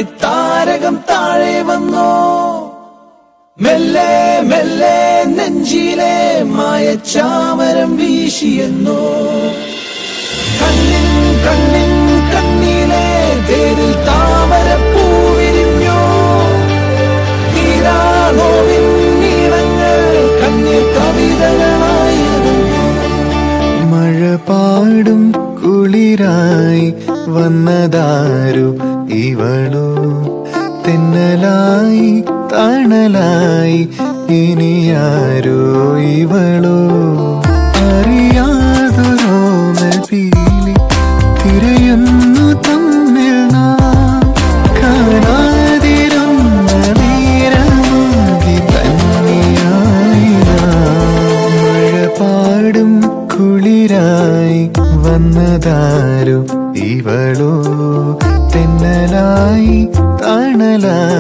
മണിത്താരകം താഴെ വന്നോ മെല്ലെ മെല്ലെ നെഞ്ചിലെ മായച്ചാമരം വീശിയെന്നോ കണ്ണിൻ കണ്ണിൻ കണ്ണിലെ തേരിൽ താമര പൂവിരിഞ്ഞോ തീരാനോവിൻ നീളങ്ങൾ കണ്ണീർ കവിതകളായി എറിഞ്ഞു. മഴ പാടും കുളിരായി വന്നതാരു ഇവളോ തെന്നലായി തണലായി ഇനിയാരോ ഇവളോ അറിയാതൊരോമൽ പീലി തിരയുന്നു തമ്മിൽ നാം കാണാതിരുന്ന നേരമാകി തന്നെയായി നാം. മഴ പാടും കുളിരായി വന്നതാരു ഇവളോ തെന്നലായി തണലായി